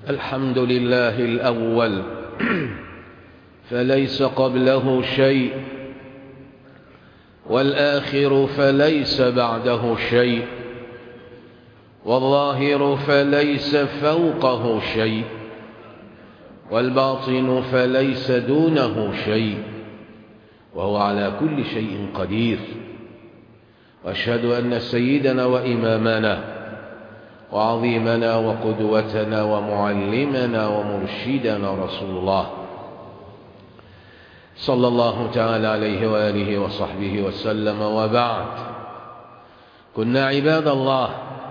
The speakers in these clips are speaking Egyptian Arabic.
الحمد لله الأول فليس قبله شيء والآخر فليس بعده شيء والظاهر فليس فوقه شيء والباطن فليس دونه شيء وهو على كل شيء قدير واشهد أن سيدنا وإمامنا وعظيمنا وقدوتنا ومعلمنا ومرشدنا رسول الله صلى الله تعالى عليه وآله وصحبه وسلم وبعد كنا عباد الله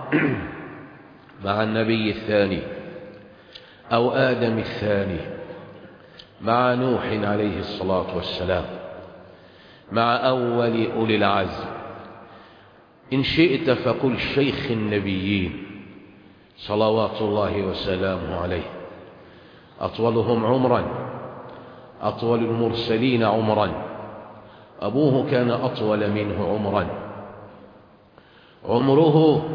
مع النبي الثاني أو آدم الثاني مع نوح عليه الصلاة والسلام مع أول أولي العزم إن شئت فقل شيخ النبيين صلوات الله وسلامه عليه أطولهم عمرا أطول المرسلين عمرا أبوه كان أطول منه عمرا عمره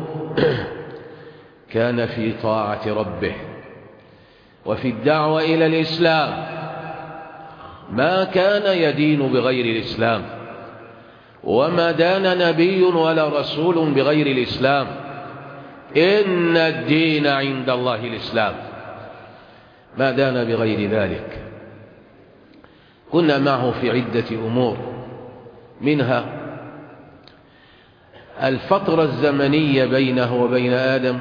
كان في طاعة ربه وفي الدعوة إلى الإسلام ما كان يدين بغير الإسلام وما دان نبي ولا رسول بغير الإسلام إن الدين عند الله الإسلام ما دان بغير ذلك كنا معه في عدة أمور منها الفترة الزمنية بينه وبين آدم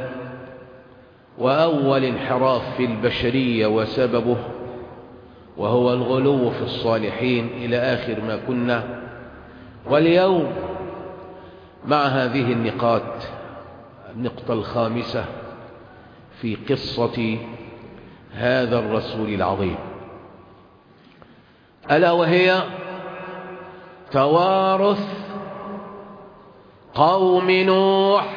وأول انحراف في البشرية وسببه وهو الغلو في الصالحين إلى آخر ما كنا واليوم مع هذه النقاط النقطة الخامسة في قصة هذا الرسول العظيم ألا وهي توارث قوم نوح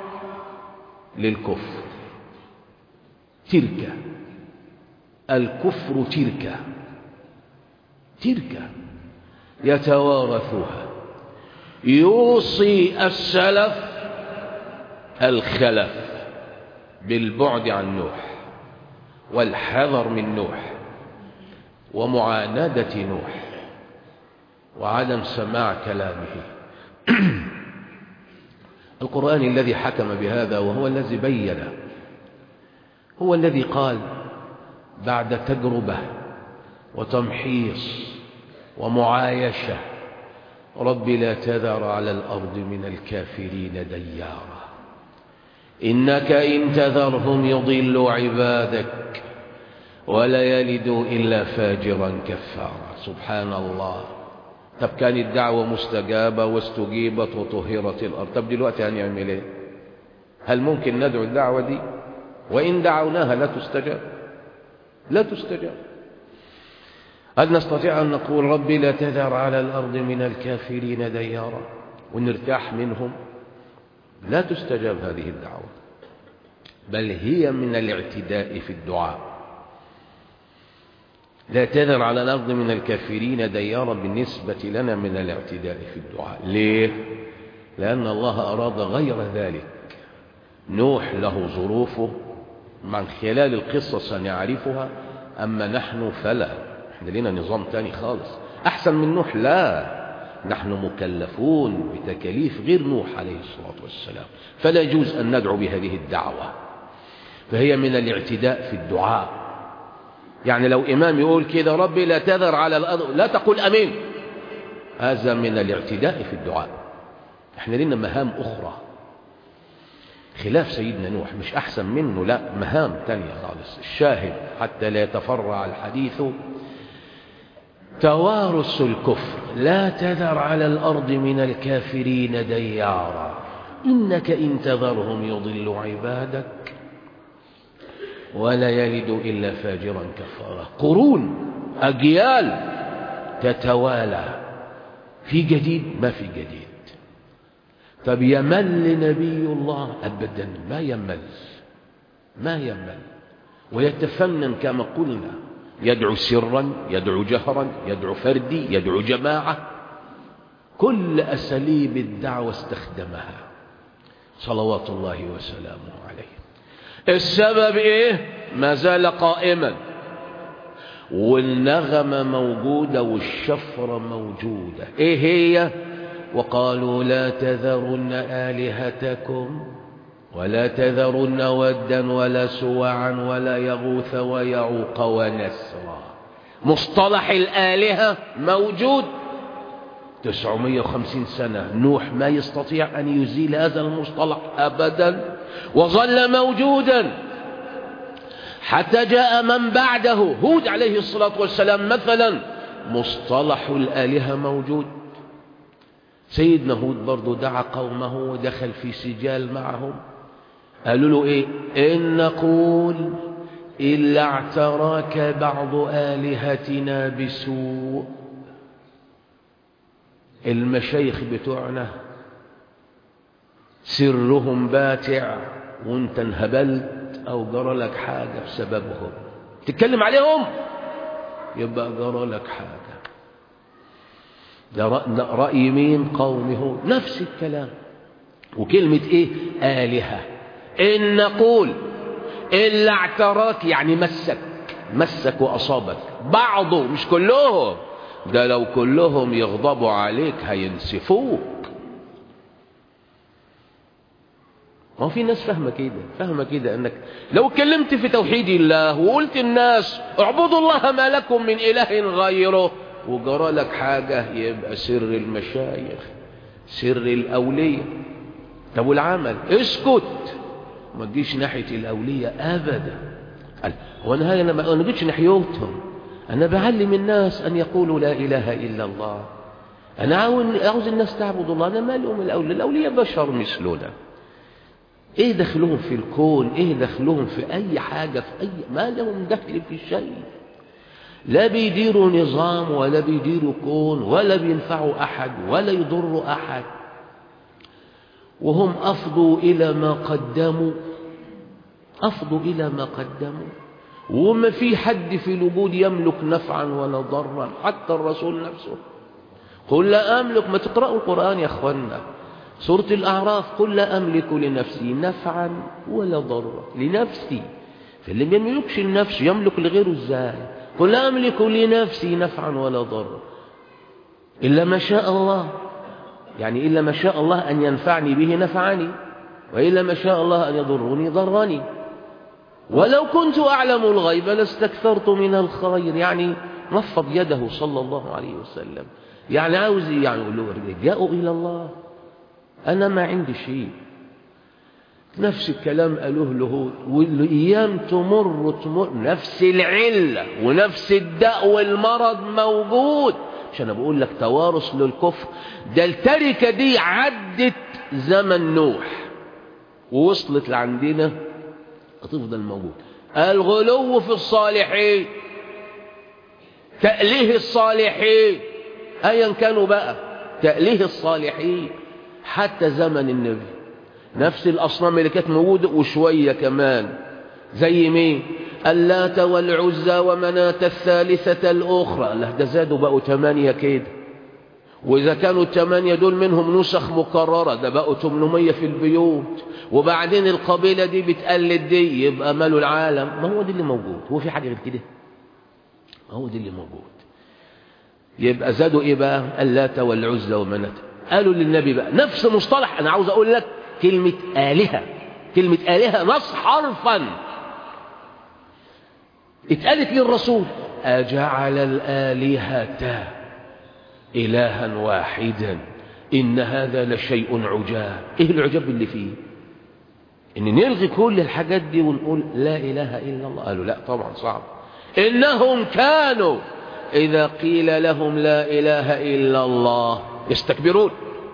للكفر تركة الكفر تركة تركة يتوارثها يوصي السلف الخلف بالبعد عن نوح والحذر من نوح ومعاندة نوح وعدم سماع كلامه القرآن الذي حكم بهذا وهو الذي بين هو الذي قال بعد تجربة وتمحيص ومعايشة رب لا تذر على الأرض من الكافرين ديارا إنك إن تذرهم يضلوا عبادك ولا يلدوا إلا فاجرا كفارا سبحان الله طب كانت دعوة مستجابة واستجيبت وطهرت الأرض طب دلوقتي هنعمل ايه هل ممكن ندعو الدعوة دي وإن دعوناها لا تستجاب لا تستجاب هل نستطيع أن نقول ربي لا تذر على الأرض من الكافرين ديارا ونرتاح منهم لا تستجاب هذه الدعوة بل هي من الاعتداء في الدعاء لا تذر على الأرض من الكافرين ديارا بالنسبة لنا من الاعتداء في الدعاء ليه؟ لأن الله أراد غير ذلك نوح له ظروفه من خلال القصة سنعرفها أما نحن فلا احنا لنا نظام تاني خالص أحسن من نوح لا نحن مكلفون بتكاليف غير نوح عليه الصلاة والسلام فلا يجوز أن ندعو بهذه الدعوة فهي من الاعتداء في الدعاء يعني لو إمام يقول كده ربي لا تذر على الأرض لا تقول أمين هذا من الاعتداء في الدعاء احنا لنا مهام أخرى خلاف سيدنا نوح مش أحسن منه لا مهام تانية خالص الشاهد حتى لا يتفرع الحديث توارث الكفر لا تذر على الأرض من الكافرين ديارا إنك إن تذرهم يضل عبادك ولا يلد إلا فاجرا كفارا قرون أجيال تتوالى في جديد ما في جديد طب يمل نبي الله أبدا ما يمل ما يمل ويتفنن كما قلنا يدعو سرا يدعو جهرا يدعو فردي يدعو جماعة كل أساليب الدعوة استخدمها صلوات الله وسلامه عليه السبب إيه ما زال قائما والنغمة موجودة والشفرة موجودة ايه هي وقالوا لا تذرن آلهتكم ولا تذرن ودا ولا سواعا ولا يغوث ويعوق ونسرا مصطلح الآلهة موجود 950 سنة نوح ما يستطيع أن يزيل هذا المصطلح أبدا وظل موجودا حتى جاء من بعده هود عليه الصلاة والسلام مثلا مصطلح الآلهة موجود سيدنا هود برضو دعا قومه ودخل في سجال معهم قالوا له ايه ان نقول الا اعتراك بعض الهتنا بسوء المشايخ بتوعنا سرهم باتع وانت انهبلت او جرى لك حاجه بسببهم تتكلم عليهم يبقى جرى لك حاجه ده رأي مين قوم هود نفس الكلام وكلمة ايه آلهة إن نقول إلا اعتراك يعني مسك مسك وأصابك بعضه مش كلهم ده لو كلهم يغضبوا عليك هينسفوك ما في ناس فاهمة كده فاهمة كده انك لو اتكلمت في توحيد الله وقلت الناس اعبدوا الله ما لكم من اله غيره وجرى لك حاجة يبقى سر المشايخ سر الأولية طب والعمل اسكت ما تجيش ناحية الأولية أبدا قال هو أنا أنا ما جيتش ناحيتهم أنا بعلم الناس أن يقولوا لا إله إلا الله أنا عاوز الناس تعبد الله أنا مالهم الأولياء الأولياء بشر مثلنا إيه دخلهم في الكون إيه دخلهم في أي حاجة في أي ما لهم دخل في شيء لا بيديروا نظام ولا بيديروا كون ولا بينفعوا أحد ولا يضروا أحد وهم أفضوا إلى ما قدموا أفضوا إلى ما قدموا وما في حد في الوجود يملك نفعا ولا ضرا حتى الرسول نفسه قل لا أملك ما تقرأوا القرآن يا أخوانا سورة الأعراف قل لا أملك لنفسي نفعا ولا ضرا لنفسي فاللي ما يملكش النفس يملك لغيره ازاي قل لا أملك لنفسي نفعا ولا ضرا إلا ما شاء الله يعني إلا ما شاء الله أن ينفعني به نفعني وإلا ما شاء الله أن يضرني ضرني ولو كنت أعلم الغيب لاستكثرت من الخير يعني نفض يده صلى الله عليه وسلم يعني عاوز يعني يقول له جاءوا إلى الله أنا ما عندي شيء نفس الكلام قالوه له والأيام تمر تمر نفس العلة ونفس الداء والمرض موجود عشان أنا بقول لك توارث للكفر ده التركة دي عدت زمن نوح ووصلت لعندنا هتفضل موجود الغلو في الصالحين تأليه الصالحين أيا كانوا بقى تأليه الصالحين حتى زمن النبي نفس الأصنام اللي كانت موجودة وشوية كمان زي مين اللات والعزى ومناة الثالثة الأخرى لا ده زادوا بقوا ثمانية كده وإذا كانوا الثمانية دول منهم نسخ مكررة ده بقوا 800 في البيوت وبعدين القبيلة دي بتقلد دي يبقى ماله العالم ما هو دي اللي موجود هو في حاجة غير كده ما هو دي اللي موجود يبقى زادوا ايه بقى اللات والعزى ومناة قالوا للنبي بقى نفس مصطلح انا عاوز اقول لك كلمة آلهة كلمة آلهة نص حرفا اتقالت للرسول أجعل الآلهة إلها واحدا إن هذا لشيء عجاب إيه العجاب اللي فيه إن نلغي كل الحاجات دي ونقول لا إله إلا الله قالوا لا طبعا صعب إنهم كانوا إذا قيل لهم لا إله إلا الله يستكبرون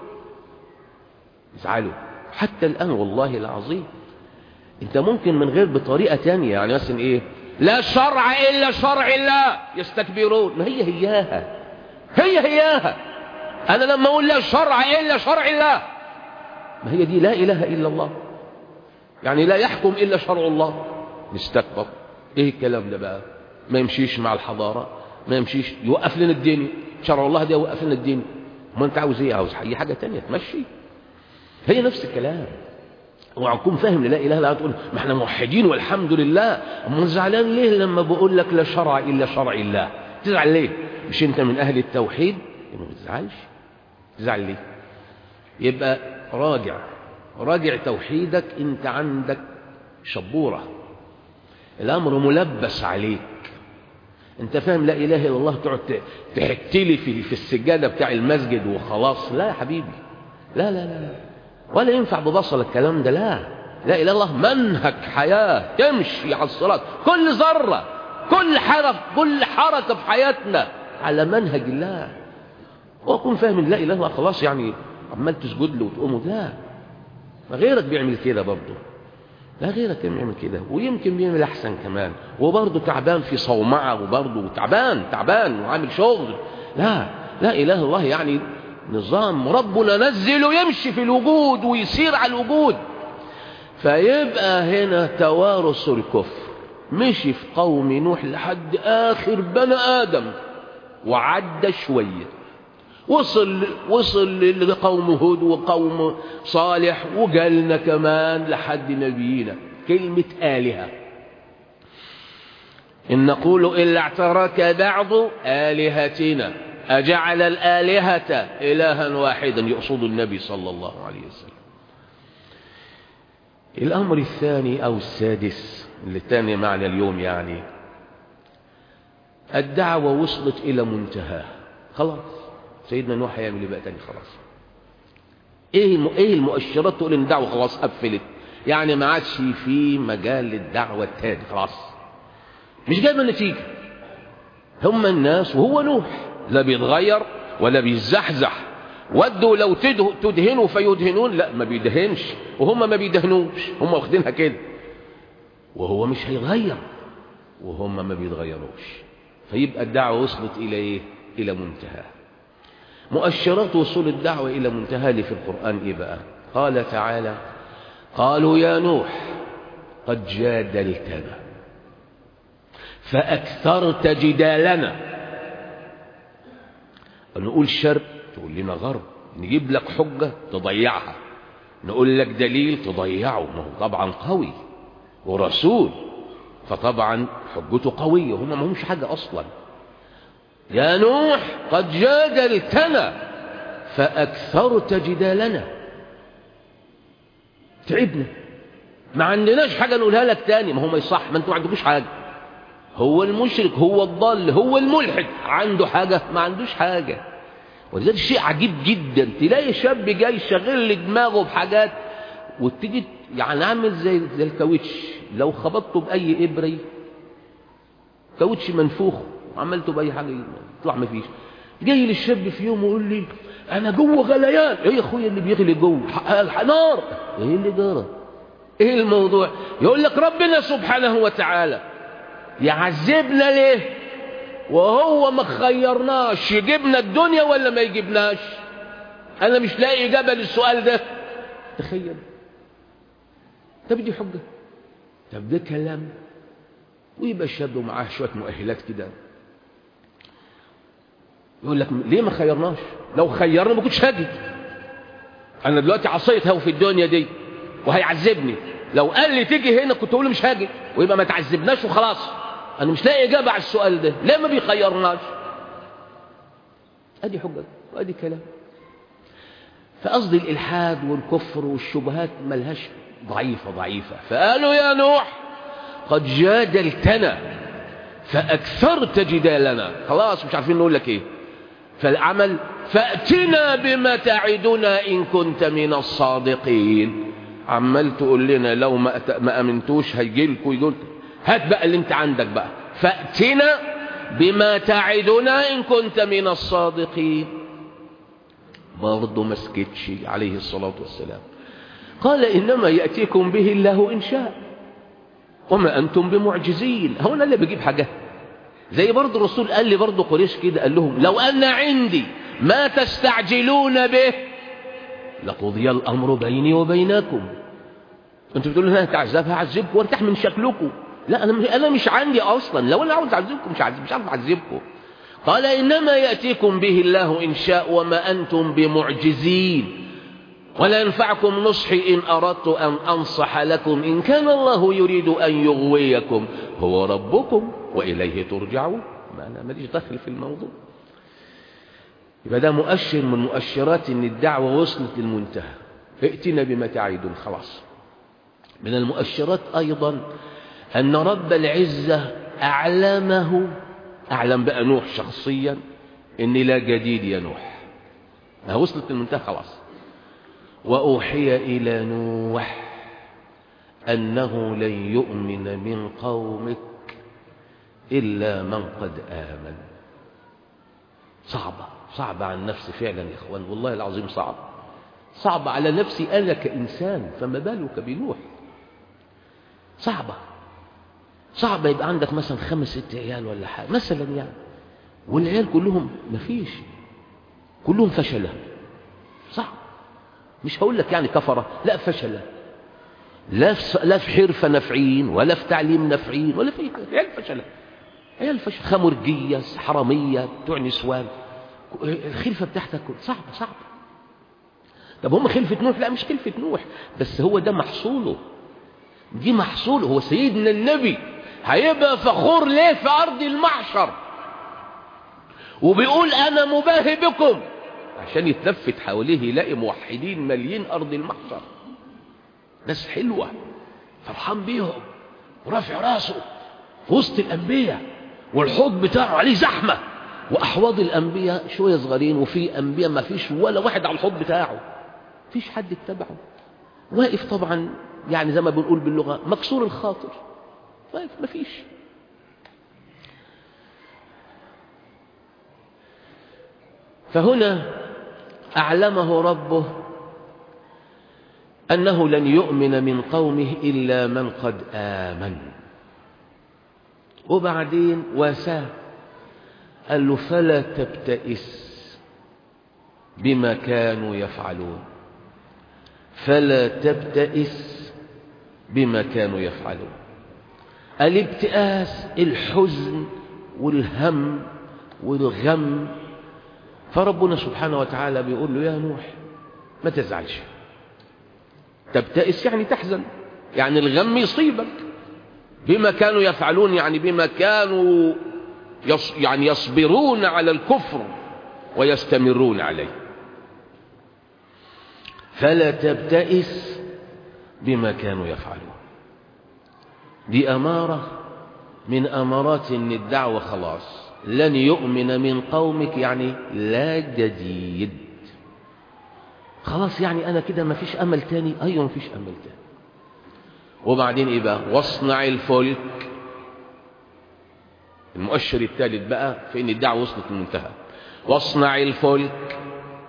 يزعلوا حتى الآن والله العظيم انت ممكن من غير بطريقة تانية يعني مثلا ايه لا شرع إلا شرع الله يستكبرون ما هي هياها هي هياها أنا لما أقول لا شرع إلا شرع الله ما هي دي لا إله إلا الله يعني لا يحكم إلا شرع الله نستكبر إيه الكلام ده بقى ما يمشيش مع الحضارة ما يمشيش يوقف لنا الدنيا شرع الله ده يوقف لنا الدنيا ما أنت عاوز إيه عاوز أي حاجة تانية تمشي هي نفس الكلام اوعى فاهم لا اله الا الله تقول ما احنا موحدين والحمد لله امال زعلان ليه لما بقول لك لا شرع الا شرع الله تزعل ليه مش انت من اهل التوحيد ما تزعلش تزعل ليه يبقى راجع راجع توحيدك انت عندك شبورة الامر ملبس عليك انت فاهم لا اله الا الله تقعد تحتلي في في السجاده بتاع المسجد وخلاص لا يا حبيبي لا لا لا, لا. ولا ينفع ببصل الكلام ده لا لا اله الا الله منهج حياه تمشي على الصراط كل ذره كل حرف كل حركه في حياتنا على منهج الله واكون فاهم لا اله الا الله خلاص يعني عمال تسجد له وتقوم لا ما غيرك بيعمل كده برضه لا غيرك بيعمل كده ويمكن بيعمل احسن كمان وبرضه تعبان في صومعه وبرضه تعبان تعبان وعامل شغل لا لا اله الا الله يعني نظام ربنا نزله يمشي في الوجود ويسير على الوجود فيبقى هنا توارث الكفر مشي في قوم نوح لحد آخر بني آدم وعدى شوية وصل وصل لقوم هود وقوم صالح وقالنا كمان لحد نبينا كلمة آلهة إن نقول إلا اعترك بعض آلهتنا أجعل الآلهة إلها واحدا يقصد النبي صلى الله عليه وسلم الأمر الثاني أو السادس اللي تاني معنى اليوم يعني الدعوة وصلت إلى منتهى خلاص سيدنا نوح هيعمل ايه بقى تاني خلاص ايه ايه المؤشرات تقول ان الدعوه خلاص قفلت يعني ما عادش في مجال للدعوه التاني خلاص مش جايبه نتيجه هم الناس وهو نوح لا بيتغير ولا بيزحزح ودوا لو تدهنوا فيدهنون لا ما بيدهنش وهم ما بيدهنوش هم واخدينها كده وهو مش هيتغير وهم ما بيتغيروش فيبقى الدعوة وصلت إلى إيه؟ إلى منتهى مؤشرات وصول الدعوة إلى منتهى في القرآن إيه بقى قال تعالى قالوا يا نوح قد جادلتنا فأكثرت جدالنا نقول شرق تقول لنا غرب نجيب لك حجة تضيعها نقول لك دليل تضيعه ما هو طبعا قوي ورسول فطبعا حجته قوية هم ما همش حاجة أصلا يا نوح قد جادلتنا فأكثرت جدالنا تعبنا ما عندناش حاجة نقولها لك تاني ما هو ما يصح ما انتوا ما عندكوش حاجة هو المشرك هو الضال هو الملحد عنده حاجة ما عندوش حاجة ولذلك شيء عجيب جدا تلاقي شاب جاي شغل دماغه بحاجات وتيجي يعني عامل زي زي الكاوتش لو خبطته باي ابره كاوتش منفوخ وعملته باي حاجه يطلع ما فيش جاي للشاب في يوم ويقول لي انا جوه غليان ايه يا اخويا اللي بيغلي جوه نار ايه اللي جرى ايه الموضوع يقول لك ربنا سبحانه وتعالى يعذبنا ليه وهو ما خيرناش يجيبنا الدنيا ولا ما يجيبناش انا مش لاقي اجابه للسؤال ده تخيل طب دي حجه طب ده كلام ويبقى الشاب ومعاه شويه مؤهلات كده يقول لك ليه ما خيرناش لو خيرنا ما كنتش هاجي انا دلوقتي عصيت هو في الدنيا دي وهيعذبني لو قال لي تيجي هنا كنت اقول له مش هاجي ويبقى ما تعذبناش وخلاص انا مش لاقي اجابه على السؤال ده ليه ما بيخيرناش ادي حجه وادي كلام فقصد الالحاد والكفر والشبهات ملهاش ضعيفه ضعيفه فقالوا يا نوح قد جادلتنا فاكثرت جدالنا خلاص مش عارفين نقول لك ايه فالعمل فاتنا بما تعدنا ان كنت من الصادقين عمال تقول لنا لو ما ما امنتوش هيجي لكم يقول هات بقى اللي انت عندك بقى فاتنا بما تعدنا ان كنت من الصادقين برضه ما سكتش عليه الصلاه والسلام قال انما ياتيكم به الله ان شاء وما انتم بمعجزين هو انا اللي بجيب حاجه زي برضه الرسول قال لي برضه قريش كده قال لهم لو ان عندي ما تستعجلون به لقضي الامر بيني وبينكم انتوا بتقولوا انا هتعذب هعذبكم وارتاح من شكلكم لا انا مش انا مش عندي اصلا لو انا عاوز اعذبكم مش عايز مش عارف اعذبكم قال انما ياتيكم به الله ان شاء وما انتم بمعجزين ولا ينفعكم نصحي إن أردت أن أنصح لكم إن كان الله يريد أن يغويكم هو ربكم وإليه ترجعون ما أنا ماليش دخل في الموضوع يبقى ده مؤشر من مؤشرات ان الدعوة وصلت للمنتهى ائتنا بما تعيدون خلاص من المؤشرات ايضا ان رب العزة اعلمه اعلم بقى نوح شخصيا ان لا جديد يا نوح ما وصلت للمنتهى خلاص واوحي الى نوح انه لن يؤمن من قومك الا من قد امن صعبه صعب على النفس فعلا يا اخوان والله العظيم صعب صعب على نفسي انا كانسان فما بالك بنوح صعبه صعبه يبقى عندك مثلا خمس ست عيال ولا حاجه مثلا يعني والعيال كلهم مفيش كلهم فشله صعب مش هقول لك يعني كفره لا فشله لا في لا في حرفه نافعين ولا في تعليم نافعين ولا في عيال فشله عيال فشله خمرجيه حراميه بتوع نسوان الخلفة بتاعتك صعبة صعبة طب هم خلفة نوح لا مش خلفة نوح بس هو ده محصوله دي محصوله هو سيدنا النبي هيبقى فخور ليه في أرض المحشر وبيقول أنا مباهي بكم عشان يتلفت حواليه يلاقي موحدين ماليين أرض المحشر ناس حلوة فرحان بيهم ورافع راسه في وسط الأنبياء والحوض بتاعه عليه زحمة وأحواض الأنبياء شوية صغيرين وفي أنبياء ما فيش ولا واحد على الحوض بتاعه فيش حد اتبعه واقف طبعا يعني زي ما بنقول باللغة مكسور الخاطر واقف ما فيش فهنا أعلمه ربه أنه لن يؤمن من قومه إلا من قد آمن وبعدين واساه قال له فلا تبتئس بما كانوا يفعلون فلا تبتئس بما كانوا يفعلون الابتئاس الحزن والهم والغم فربنا سبحانه وتعالى بيقول له يا نوح ما تزعلش تبتئس يعني تحزن يعني الغم يصيبك بما كانوا يفعلون يعني بما كانوا يص يعني يصبرون على الكفر ويستمرون عليه فلا تبتئس بما كانوا يفعلون دي أمارة من أمارات إن الدعوة خلاص لن يؤمن من قومك يعني لا جديد خلاص يعني أنا كده ما فيش أمل تاني أيوة ما فيش أمل تاني وبعدين إيه بقى واصنع الفلك المؤشر الثالث بقى في ان الدعوه وصلت للمنتهى واصنع الفلك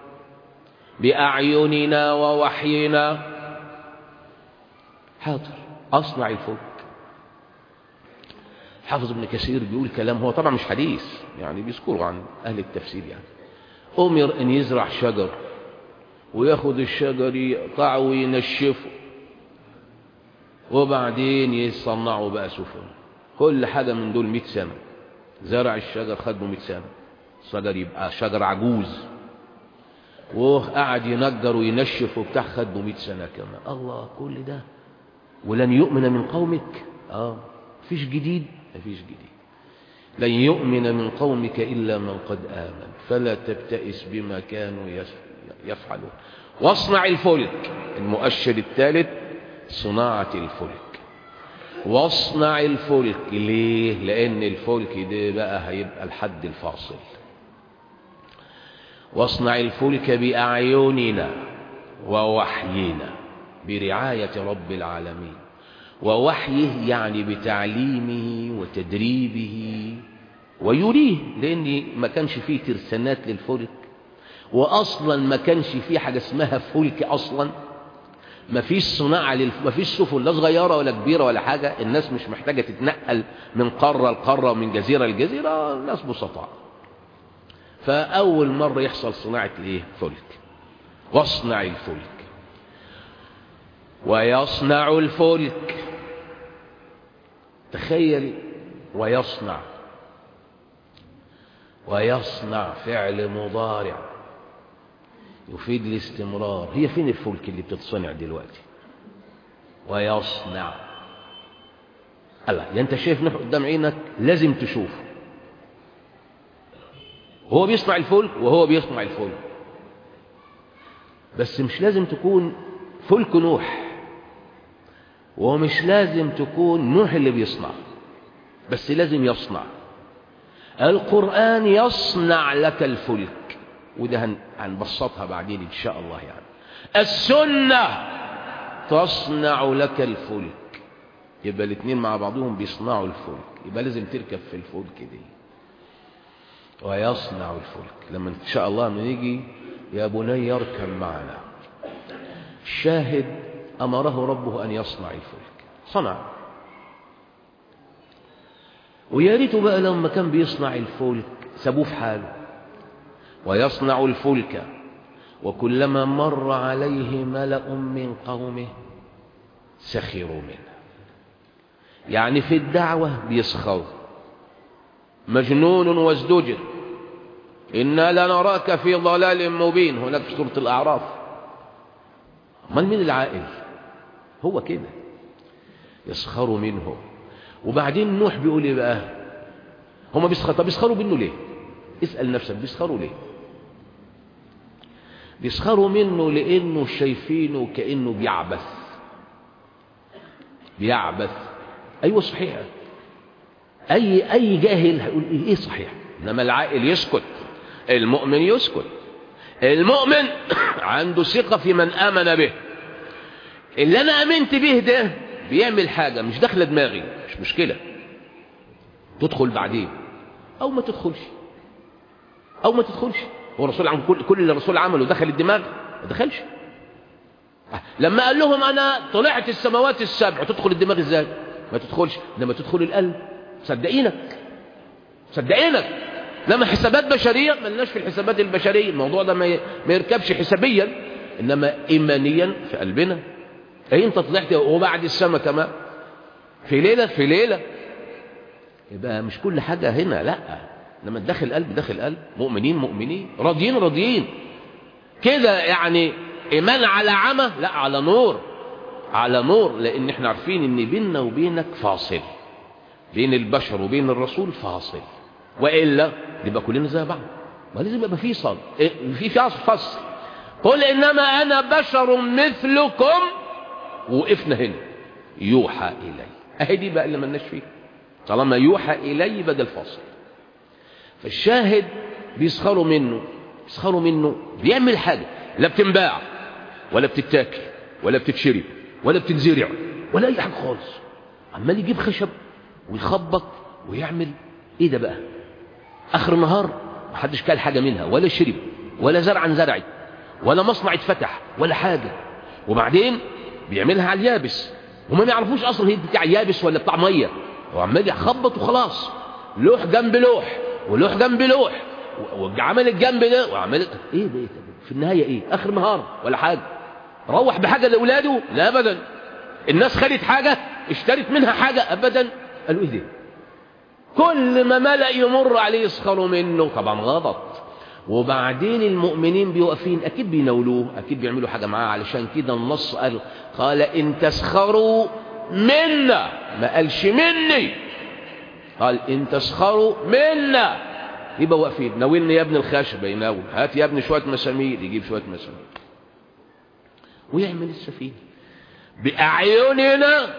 باعيننا ووحينا حاضر اصنع الفلك حافظ ابن كثير بيقول كلام هو طبعا مش حديث يعني بيذكره عن اهل التفسير يعني امر ان يزرع شجر وياخد الشجر يقطعه وينشفه وبعدين يصنعوا بقى سفن كل حاجه من دول 100 سنه زرع الشجر خد له 100 سنه الشجر يبقى شجر عجوز وقعد ينجر وينشف وبتاع خد له 100 سنه كمان الله كل ده ولن يؤمن من قومك اه مفيش جديد مفيش جديد لن يؤمن من قومك الا من قد امن فلا تبتئس بما كانوا يفعلون واصنع الفلك المؤشر الثالث صناعه الفلك واصنع الفلك ليه لان الفلك ده بقى هيبقى الحد الفاصل واصنع الفلك باعيننا ووحينا برعايه رب العالمين ووحيه يعني بتعليمه وتدريبه ويريه لان ما كانش فيه ترسانات للفلك واصلا ما كانش فيه حاجه اسمها فلك اصلا ما فيش صناعة للف... ما فيش سفن لا صغيرة ولا كبيرة ولا حاجة الناس مش محتاجة تتنقل من قارة لقارة ومن جزيرة لجزيرة الناس بسطاء فأول مرة يحصل صناعة الايه فلك واصنع الفلك ويصنع الفلك تخيل ويصنع ويصنع فعل مضارع يفيد الاستمرار هي فين الفلك اللي بتتصنع دلوقتي ويصنع الله يعني انت شايف نوح قدام عينك لازم تشوفه هو بيصنع الفلك وهو بيصنع الفلك بس مش لازم تكون فلك نوح ومش لازم تكون نوح اللي بيصنع بس لازم يصنع القرآن يصنع لك الفلك وده هنبسطها بعدين إن شاء الله يعني السنة تصنع لك الفلك يبقى الاثنين مع بعضهم بيصنعوا الفلك يبقى لازم تركب في الفلك دي ويصنع الفلك لما ان شاء الله نيجي يا بني يركب معنا الشاهد امره ربه ان يصنع الفلك صنع ويا ريته بقى لما كان بيصنع الفلك سابوه في حاله ويصنع الفلك وكلما مر عليه ملأ من قومه سخروا منه يعني في الدعوة بيسخروا مجنون وازدجر إنا لنراك في ضلال مبين هناك في سورة الأعراف من من العائل هو كده يسخروا منه وبعدين نوح بيقول ايه بقى هما بيسخروا طب بيسخروا منه ليه اسأل نفسك بيسخروا ليه بيسخروا منه لانه شايفينه كانه بيعبث بيعبث ايوه صحيح اي اي جاهل هيقول ايه صحيح انما العاقل يسكت المؤمن يسكت المؤمن عنده ثقه في من امن به اللي انا امنت به ده بيعمل حاجه مش داخله دماغي مش مشكله تدخل بعدين او ما تدخلش او ما تدخلش هو الرسول عم كل كل اللي الرسول عمله دخل الدماغ ما دخلش لما قال لهم انا طلعت السماوات السبع تدخل الدماغ ازاي ما تدخلش لما تدخل القلب صدقينك صدقينك لما حسابات بشريه ملناش في الحسابات البشريه الموضوع ده ما يركبش حسابيا انما ايمانيا في قلبنا ايه انت طلعت وبعد السماء كمان في ليله في ليله يبقى مش كل حاجه هنا لا لما داخل قلب داخل قلب مؤمنين مؤمنين راضيين راضيين كده يعني ايمان على عمى لا على نور على نور لان احنا عارفين ان بيننا وبينك فاصل بين البشر وبين الرسول فاصل والا يبقى كلنا زي بعض ما لازم يبقى في صل في في فصل قل انما انا بشر مثلكم وقفنا هنا يوحى الي اهي دي بقى اللي ملناش فيها طالما يوحى الي بدل فاصل فالشاهد بيسخروا منه بيسخروا منه بيعمل حاجة لا بتنباع ولا بتتاكل ولا بتتشرب ولا بتتزرع ولا أي حاجة خالص عمال يجيب خشب ويخبط ويعمل ايه ده بقى اخر النهار محدش كل حاجة منها ولا شرب ولا زرعا زرعت ولا مصنع اتفتح ولا حاجة وبعدين بيعملها على اليابس وما يعرفوش اصلا هي بتاع يابس ولا بتاع ميه هو عمال يخبط وخلاص لوح جنب لوح ولوح جنب لوح وعمل الجنب ده وعمل ايه ده في النهايه ايه اخر نهار ولا حاجه روح بحاجه لاولاده لا ابدا الناس خدت حاجه اشترت منها حاجه ابدا قالوا ايه ده كل ما ملأ يمر عليه يسخروا منه طبعا غلط وبعدين المؤمنين بيوقفين اكيد بيناولوه اكيد بيعملوا حاجه معاه علشان كده النص قال قال ان تسخروا منا ما قالش مني قال ان تسخروا منا يبقى واقفين ناولني يا ابن الخشبه يناول هات يا ابن شويه مسامير يجيب شويه مسامير ويعمل السفينه باعيننا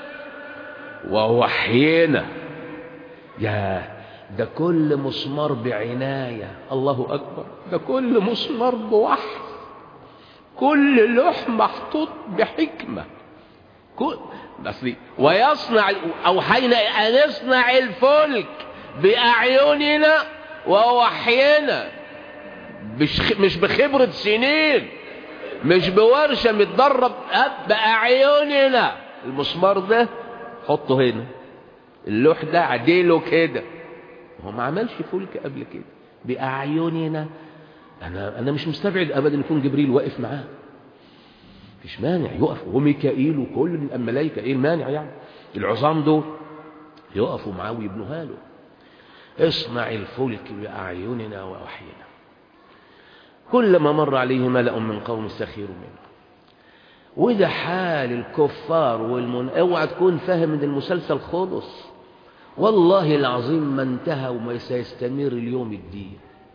ووحينا يا ده كل مسمار بعنايه الله اكبر ده كل مسمار بوحي كل لوح محطوط بحكمه كل بس دي ويصنع اوحينا ان نصنع الفلك باعيننا ووحينا مش مش بخبره سنين مش بورشه متدرب باعيننا المسمار ده حطه هنا اللوح ده عديله كده هو ما عملش فلك قبل كده باعيننا انا انا مش مستبعد ابدا يكون جبريل واقف معاه مفيش مانع يقف وميكائيل وكل الملائكة ايه المانع يعني العظام دول يقفوا معاه ويبنوها له اصنع الفلك بأعيننا ووحينا كلما مر عليه ملأ من قوم سخيروا منه وده حال الكفار والمن اوعى تكون فاهم ان المسلسل خلص والله العظيم ما انتهى وما سيستمر اليوم الدين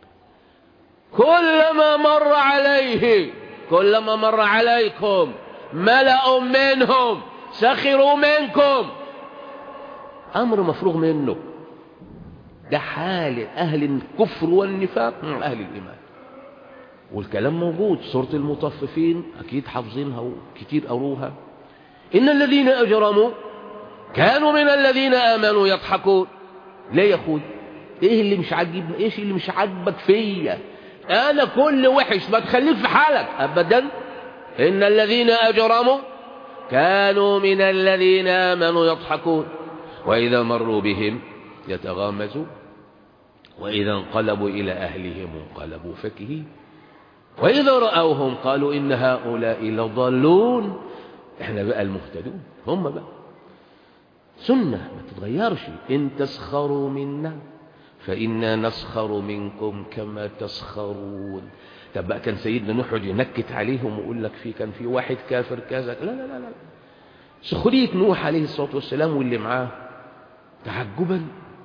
كلما مر عليه كلما مر عليكم ملأ منهم سخروا منكم أمر مفروغ منه ده حال أهل الكفر والنفاق مع أهل الإيمان والكلام موجود سورة المطففين أكيد حافظينها وكتير قروها إن الذين أجرموا كانوا من الذين آمنوا يضحكون ليه يا أخوي إيه اللي مش عاجب إيش اللي مش عاجبك فيا أنا كل وحش ما تخليك في حالك أبدا إن الذين أجرموا كانوا من الذين آمنوا يضحكون وإذا مروا بهم يتغامزوا وإذا انقلبوا إلى أهلهم انقلبوا فكهين وإذا رأوهم قالوا إن هؤلاء لضالون احنا بقى المهتدون هم بقى سنة ما تتغيرش إن تسخروا منا فإنا نسخر منكم كما تسخرون طب بقى كان سيدنا نوح ينكت عليهم ويقول لك في كان في واحد كافر كذا لا لا لا لا سخرية نوح عليه الصلاة والسلام واللي معاه تعجبا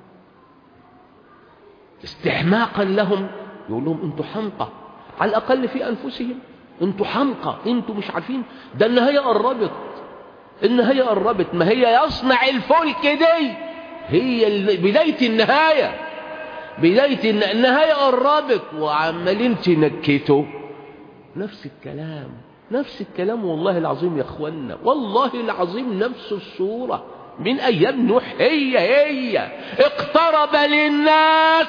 استحماقا لهم يقول لهم انتوا حمقى على الأقل في أنفسهم انتوا حمقى انتوا مش عارفين ده النهاية قربت النهاية قربت ما هي يصنع الفلك دي هي بداية النهاية بداية النهاية قربت وعمالين تنكتوا نفس الكلام نفس الكلام والله العظيم يا اخوانا والله العظيم نفس الصورة من أيام نوح هي هي اقترب للناس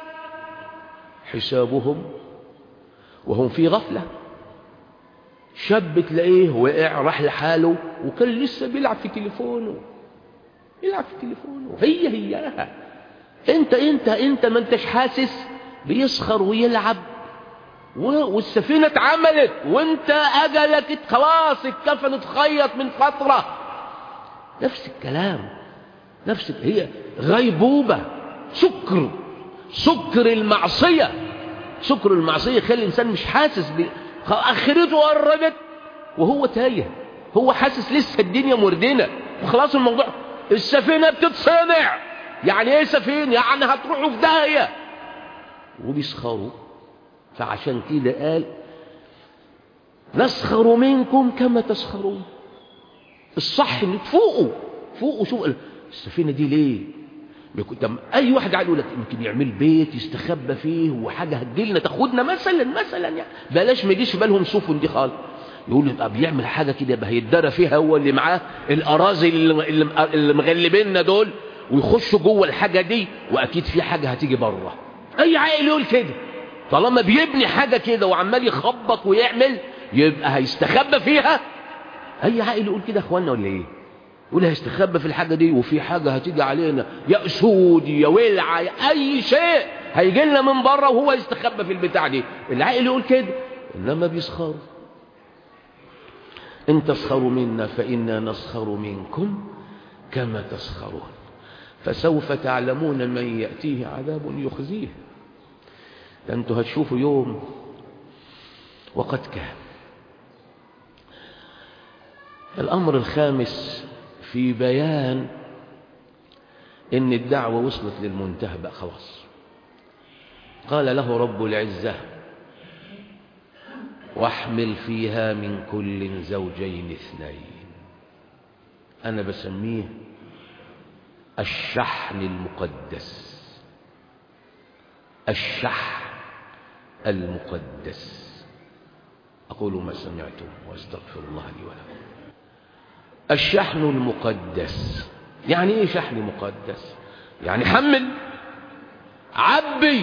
حسابهم وهم في غفلة شاب تلاقيه وقع راح لحاله وكان لسه بيلعب في تليفونه يلعب في تليفونه هي هياها انت انت انت ما انتش حاسس بيسخر ويلعب والسفينة اتعملت وانت اجلك خلاص الكفن اتخيط من فترة نفس الكلام نفس هي غيبوبة سكر سكر المعصية سكر المعصية يخلي الإنسان مش حاسس ب... آخرته قربت وهو تايه هو حاسس لسه الدنيا مردنة وخلاص الموضوع السفينة بتتصنع يعني ايه سفينة يعني هتروحوا في داهية وبيسخروا فعشان كده قال نسخر منكم كما تسخرون الصح ان تفوقوا فوقوا شوفوا السفينة دي ليه طب اي واحد قاعد يقول لك يمكن يعمل بيت يستخبى فيه وحاجه هتجيلنا تاخدنا مثلا مثلا يعني بلاش ما يجيش في بالهم سفن دي خالص يقول طب يعمل حاجه كده يبقى هيتدرى فيها هو اللي معاه الاراضي اللي, اللي مغلبيننا دول ويخشوا جوه الحاجه دي واكيد في حاجه هتيجي بره اي عاقل يقول كده طالما بيبني حاجه كده وعمال يخبط ويعمل يبقى هيستخبى فيها اي عاقل يقول كده يا اخوانا ولا ايه يقول هيستخبى في الحاجة دي وفي حاجة هتيجي علينا يا أسود يا ولع يا أي شيء هيجي لنا من بره وهو يستخبى في البتاع دي العقل يقول كده إنما بيسخروا إن تسخروا منا فإنا نسخر منكم كما تسخرون فسوف تعلمون من يأتيه عذاب يخزيه ده أنتوا هتشوفوا يوم وقد كان الأمر الخامس في بيان ان الدعوة وصلت للمنتهى بقى خلاص قال له رب العزة واحمل فيها من كل زوجين اثنين انا بسميه الشحن المقدس الشحن المقدس اقول ما سمعتم واستغفر الله لي ولكم الشحن المقدس يعني ايه شحن مقدس يعني حمل عبي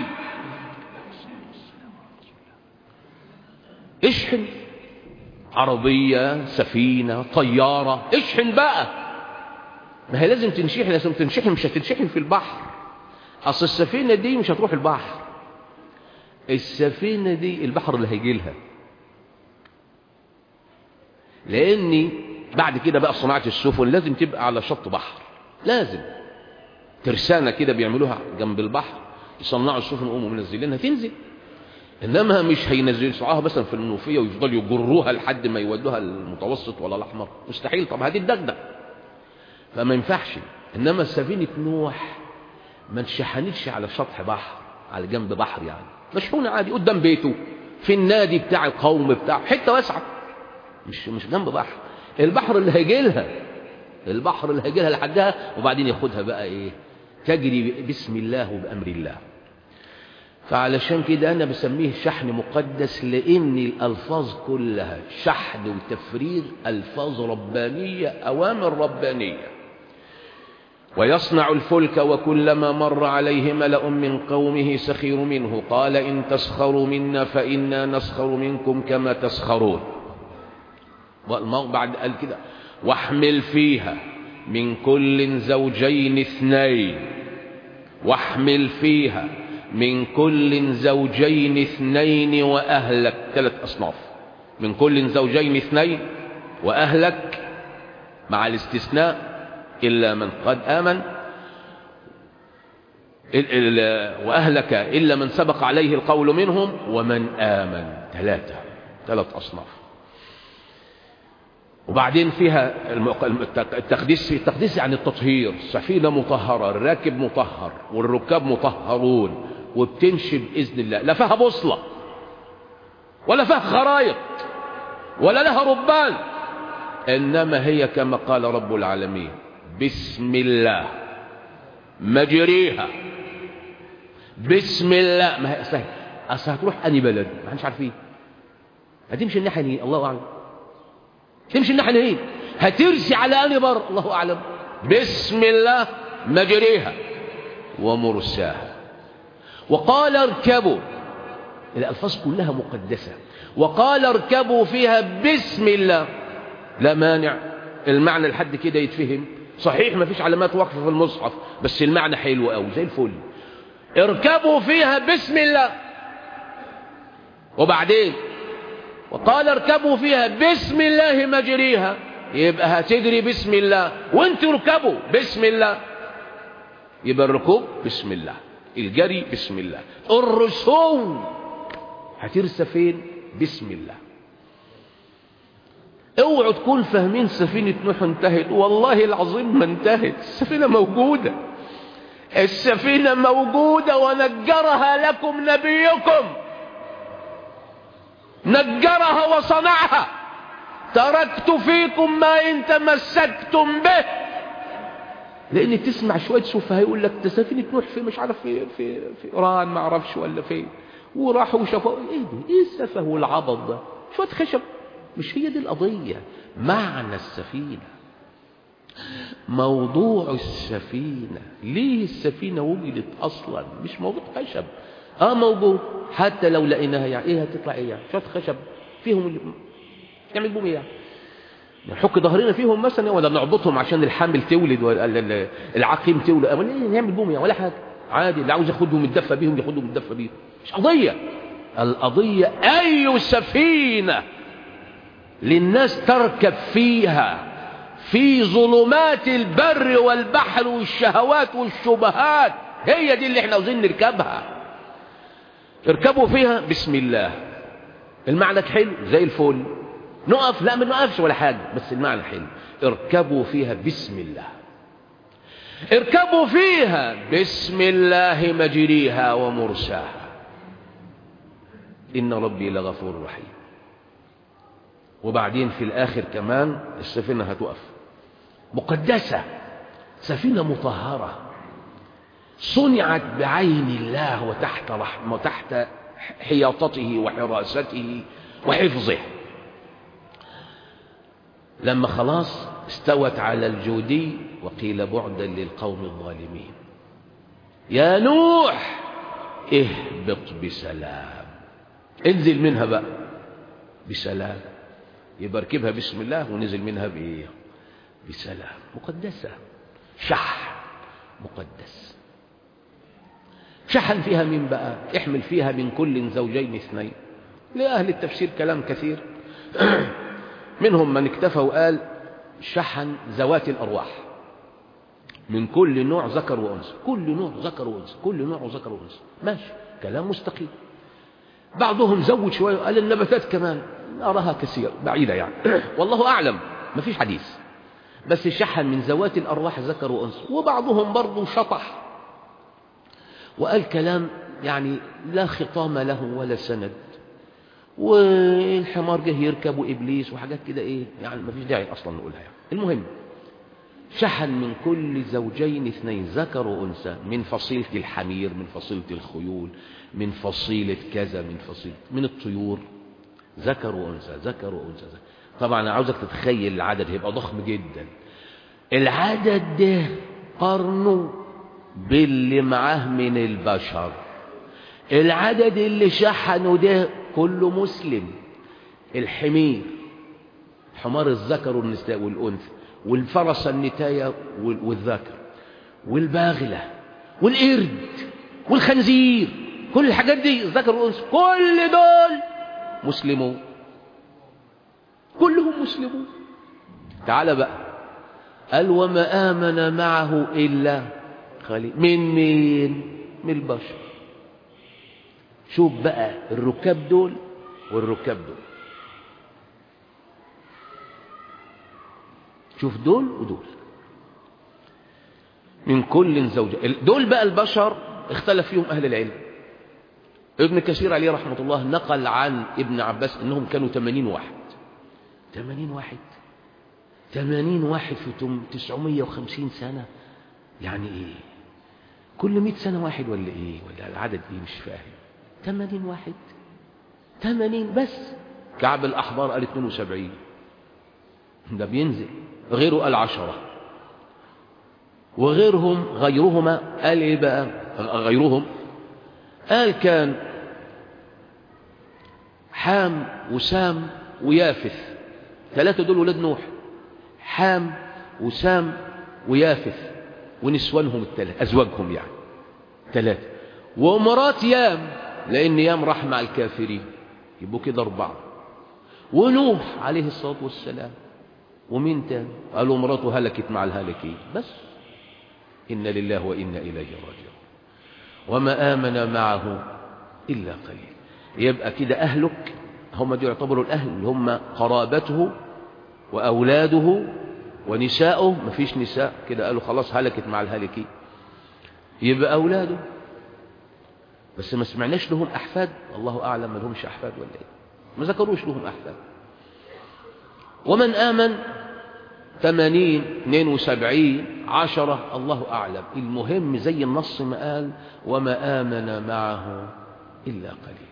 اشحن عربية سفينة طيارة اشحن بقى ما هي لازم تنشحن لازم تنشحن مش هتنشحن في البحر اصل السفينة دي مش هتروح البحر السفينة دي البحر اللي هيجي لها لاني بعد كده بقى صناعة السفن لازم تبقى على شط بحر لازم ترسانة كده بيعملوها جنب البحر يصنعوا السفن ويقوموا منزلينها تنزل انما مش هينزلوها مثلا في المنوفيه ويفضلوا يجروها لحد ما يودوها المتوسط ولا الاحمر مستحيل طب هذه الدغدغ فما ينفعش انما سفينه نوح ما انشحنتش على سطح بحر على جنب بحر يعني مشحونه عادي قدام بيته في النادي بتاع القوم بتاعه حته واسعه مش مش جنب بحر البحر اللي هيجي لها البحر اللي هيجي لها لحدها وبعدين ياخدها بقى ايه تجري باسم الله وبامر الله فعلشان كده انا بسميه شحن مقدس لان الالفاظ كلها شحن وتفريغ الفاظ ربانيه اوامر ربانيه ويصنع الفلك وكلما مر عليه ملأ من قومه سخير منه قال إن تسخروا منا فإنا نسخر منكم كما تسخرون بعد قال كده واحمل فيها من كل زوجين اثنين واحمل فيها من كل زوجين اثنين وأهلك ثلاث أصناف من كل زوجين اثنين وأهلك مع الاستثناء إلا من قد آمن وأهلك إلا من سبق عليه القول منهم ومن آمن ثلاثة ثلاث أصناف وبعدين فيها التقديس التقديس يعني التطهير سفينة مطهرة الراكب مطهر والركاب مطهرون وبتمشي بإذن الله لا فيها بوصلة ولا فيها خرايط ولا لها ربان إنما هي كما قال رب العالمين بسم الله مجريها بسم الله ما هي أصل أصل هتروح أني بلد ما احناش عارفين هتمشي الناحية دي الله أعلم تمشي الناحية دي هترسي على أني بر الله أعلم بسم الله مجريها ومرساها وقال اركبوا الألفاظ كلها مقدسة وقال اركبوا فيها بسم الله لا مانع المعنى لحد كده يتفهم صحيح ما فيش علامات وقف في المصحف بس المعنى حلو قوي زي الفل اركبوا فيها بسم الله وبعدين وقال اركبوا فيها بسم الله مجريها يبقى هتجري بسم الله وانتوا اركبوا بسم الله يبقى الركوب بسم الله الجري بسم الله الرسوم هترسى فين بسم الله اوعوا تكون فاهمين سفينة نوح انتهت والله العظيم ما انتهت السفينة موجودة السفينة موجودة ونجرها لكم نبيكم نجرها وصنعها تركت فيكم ما إن تمسكتم به لأن تسمع شوية سفهاء يقول لك ده سفينة نوح في مش عارف في في في إيران ما اعرفش ولا فين وراحوا وشافوا ايه ده ايه السفه والعبط ده شوية خشب مش هي دي القضية معنى السفينة موضوع السفينة ليه السفينة وجدت أصلا مش موضوع خشب اه موجود حتى لو لقيناها يعني ايه هتطلع ايه يعني شوية خشب فيهم نعمل بهم ايه يعني نحك ظهرنا فيهم مثلا ولا نعبطهم عشان الحامل تولد ولا العقيم تولد ولا نعمل بهم يعني ولا حاجة عادي اللي عاوز ياخدهم يتدفى بيهم ياخدهم يتدفى بيهم مش قضية القضية أي سفينة للناس تركب فيها في ظلمات البر والبحر والشهوات والشبهات هي دي اللي احنا عاوزين نركبها اركبوا فيها بسم الله المعنى حلو زي الفل نقف لا ما نقفش ولا حاجة بس المعنى حلو اركبوا فيها بسم الله اركبوا فيها بسم الله مجريها ومرساها إن ربي لغفور رحيم وبعدين في الآخر كمان السفينة هتقف مقدسة سفينة مطهرة صنعت بعين الله وتحت رحمة وتحت حياطته وحراسته وحفظه لما خلاص استوت على الجودي وقيل بعدا للقوم الظالمين يا نوح اهبط بسلام انزل منها بقى بسلام يبقى اركبها بسم الله ونزل منها بايه بسلام مقدسة شح مقدس شحن فيها مين بقى احمل فيها من كل زوجين اثنين لأهل التفسير كلام كثير منهم من اكتفى وقال شحن ذوات الأرواح من كل نوع ذكر وأنثى كل نوع ذكر وأنثى كل نوع ذكر وأنثى ماشي كلام مستقيم بعضهم زود شوية قال النباتات كمان أراها كثير بعيدة يعني والله أعلم ما فيش حديث بس شحن من ذوات الأرواح ذكر وأنثى وبعضهم برضه شطح وقال كلام يعني لا خطام له ولا سند والحمار جه يركب وإبليس وحاجات كده إيه يعني ما فيش داعي أصلا نقولها يعني المهم شحن من كل زوجين اثنين ذكر وأنثى من فصيلة الحمير من فصيلة الخيول من فصيلة كذا من فصيلة من الطيور ذكر وأنثى ذكر وأنثى ذكر. طبعا أنا عاوزك تتخيل العدد هيبقى ضخم جدا العدد ده قرنه باللي معاه من البشر العدد اللي شحنه ده كله مسلم الحمير حمار الذكر والنساء والأنثى والفرس النتاية والذكر والباغلة والقرد والخنزير كل الحاجات دي ذكر وأنثى كل دول مسلمون كلهم مسلمون تعال بقى قال وما آمن معه إلا خليل من مين من البشر شوف بقى الركاب دول والركاب دول شوف دول ودول من كل زوجة دول بقى البشر اختلف فيهم أهل العلم ابن كثير عليه رحمة الله نقل عن ابن عباس انهم كانوا 80 واحد 80 واحد 80 واحد في 950 سنة يعني ايه كل 100 سنة واحد ولا ايه ولا العدد ايه مش فاهم 80 واحد 80 بس كعب الأحبار قال 72 ده بينزل غيره قال عشرة وغيرهم غيرهما قال ايه بقى غيرهم قال كان حام وسام ويافث ثلاثة دول ولاد نوح حام وسام ويافث ونسوانهم الثلاثة أزواجهم يعني ثلاثة ومرات يام لأن يام راح مع الكافرين يبقوا كده أربعة ونوح عليه الصلاة والسلام ومين تاني قالوا مراته هلكت مع الهالكين بس إن لله وإنا إليه راجعون وما آمن معه إلا قليل يبقى كده أهلك هم دي يعتبروا الأهل اللي هم قرابته وأولاده ونساؤه مفيش نساء كده قالوا خلاص هلكت مع الهالكين يبقى أولاده بس ما سمعناش لهم أحفاد الله أعلم ما لهمش أحفاد ولا إيه ما ذكروش لهم أحفاد ومن آمن ثمانين اثنين وسبعين عشرة الله أعلم المهم زي النص ما قال وما آمن معه إلا قليل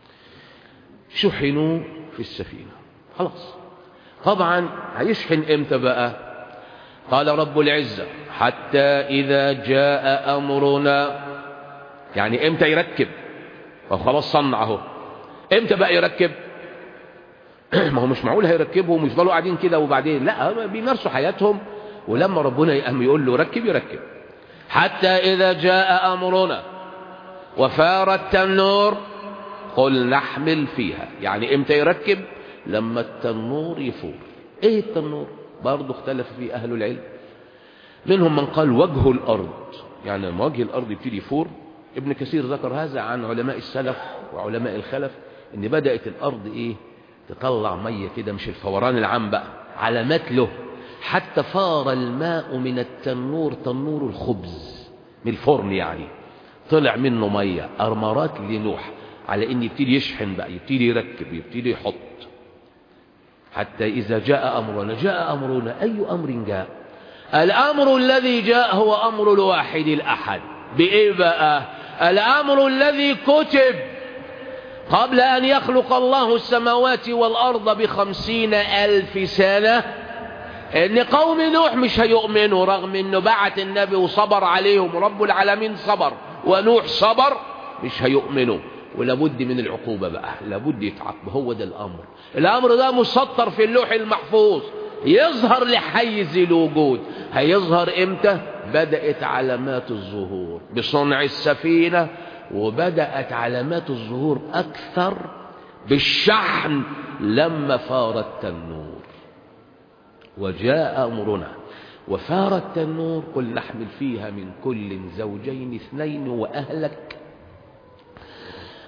شحنوا في السفينة خلاص طبعا هيشحن امتى بقى قال رب العزة حتى إذا جاء أمرنا يعني امتى يركب وخلاص صنعه امتى بقى يركب ما هو مش معقول هيركبهم ويفضلوا قاعدين كده وبعدين لا بيمارسوا حياتهم ولما ربنا يقام يقول له ركب يركب حتى إذا جاء أمرنا وفار التنور قل نحمل فيها يعني امتى يركب لما التنور يفور ايه التنور برضه اختلف فيه أهل العلم منهم من قال وجه الأرض يعني لما وجه الأرض يبتدي يفور ابن كثير ذكر هذا عن علماء السلف وعلماء الخلف ان بدأت الأرض ايه تطلع مية كده مش الفوران العام بقى علامات له حتى فار الماء من التنور تنور الخبز من الفرن يعني طلع منه مية أرمارات لنوح على ان يبتدي يشحن بقى يبتدي يركب يبتدي يحط حتى إذا جاء أمرنا جاء أمرنا أي أمر جاء الأمر الذي جاء هو أمر الواحد الأحد بإيه بقى الأمر الذي كتب قبل أن يخلق الله السماوات والأرض بخمسين ألف سنة إن قوم نوح مش هيؤمنوا رغم إنه بعت النبي وصبر عليهم رب العالمين صبر ونوح صبر مش هيؤمنوا ولابد من العقوبة بقى لابد يتعاقب هو ده الأمر الأمر ده مسطر في اللوح المحفوظ يظهر لحيز الوجود هيظهر امتى بدأت علامات الظهور بصنع السفينة وبدأت علامات الظهور أكثر بالشحن لما فار التنور وجاء أمرنا وفار التنور قل نحمل فيها من كل زوجين اثنين وأهلك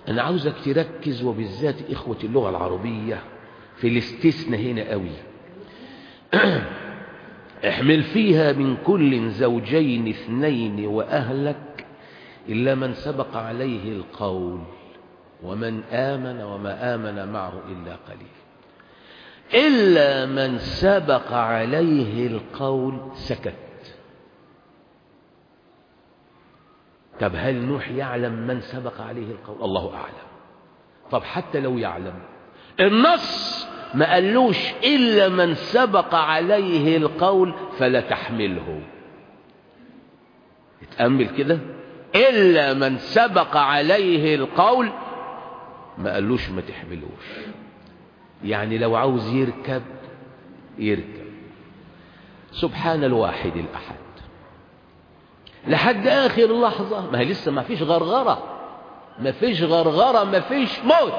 أنا عاوزك تركز وبالذات إخوة اللغة العربية في الاستثناء هنا قوي احمل فيها من كل زوجين اثنين وأهلك إلا من سبق عليه القول ومن آمن وما آمن معه إلا قليل إلا من سبق عليه القول سكت طب هل نوح يعلم من سبق عليه القول الله أعلم طب حتى لو يعلم النص ما قالوش إلا من سبق عليه القول فلا تحمله اتأمل كده إلا من سبق عليه القول ما قالوش ما تحملوش يعني لو عاوز يركب يركب سبحان الواحد الأحد لحد آخر لحظة ما هي لسه ما فيش غرغرة ما فيش غرغرة ما فيش موت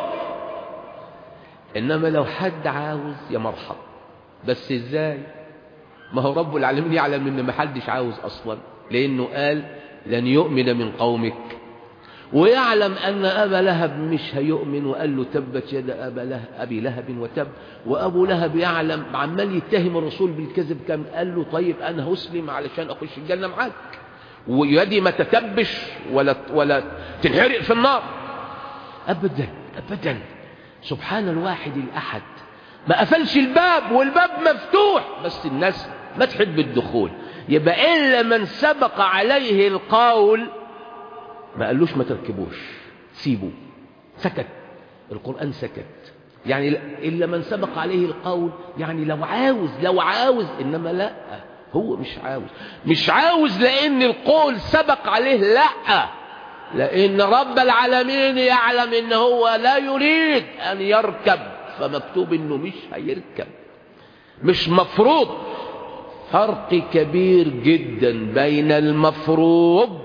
إنما لو حد عاوز يا مرحب بس إزاي ما هو رب العالمين يعلم إن ما حدش عاوز أصلا لأنه قال لن يؤمن من قومك ويعلم أن أبا لهب مش هيؤمن وقال له تبت يد أبا لهب أبي لهب وتب وأبو لهب يعلم عمال يتهم الرسول بالكذب كان قال له طيب أنا هسلم علشان أخش الجنة معاك ويدي ما تتبش ولا ولا تنحرق في النار أبدا أبدا سبحان الواحد الأحد ما قفلش الباب والباب مفتوح بس الناس ما تحب الدخول يبقى إلا من سبق عليه القول ما قالوش ما تركبوش سيبوا سكت القرآن سكت يعني إلا من سبق عليه القول يعني لو عاوز لو عاوز إنما لا هو مش عاوز مش عاوز لأن القول سبق عليه لا لأن رب العالمين يعلم إن هو لا يريد أن يركب فمكتوب إنه مش هيركب مش مفروض فرق كبير جدا بين المفروض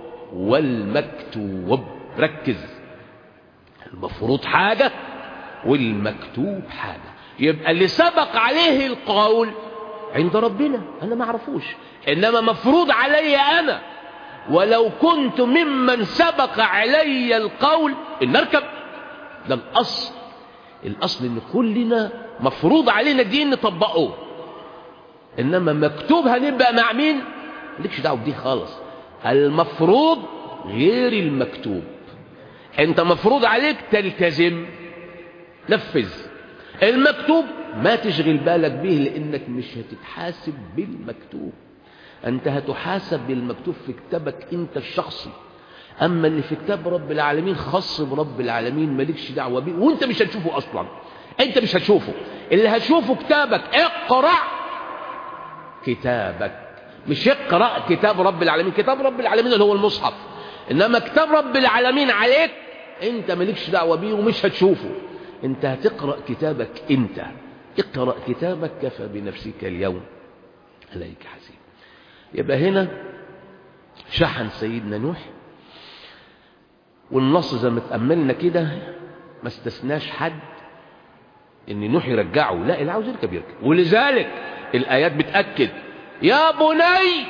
والمكتوب ركز المفروض حاجة والمكتوب حاجة يبقى اللي سبق عليه القول عند ربنا أنا ما أعرفوش إنما مفروض علي أنا ولو كنت ممن سبق علي القول إن أركب ده الأصل الأصل إن كلنا مفروض علينا دين نطبقه إنما مكتوب هنبقى مع مين مالكش دعوة بدي خالص المفروض غير المكتوب انت مفروض عليك تلتزم نفذ المكتوب ما تشغل بالك به لانك مش هتتحاسب بالمكتوب انت هتحاسب بالمكتوب في كتابك انت الشخصي اما اللي في كتاب رب العالمين خاص برب العالمين مالكش دعوه بيه وانت مش هتشوفه اصلا انت مش هتشوفه اللي هتشوفه كتابك اقرا كتابك مش اقرا كتاب رب العالمين كتاب رب العالمين اللي هو المصحف انما كتاب رب العالمين عليك انت مالكش دعوه بيه ومش هتشوفه انت هتقرا كتابك انت اقرا كتابك كفى بنفسك اليوم عليك حسيب يبقى هنا شحن سيدنا نوح والنص زي ما تأملنا كده ما استثناش حد ان نوح يرجعه لا اللي عاوز يركب يركب ولذلك الايات بتاكد يا بني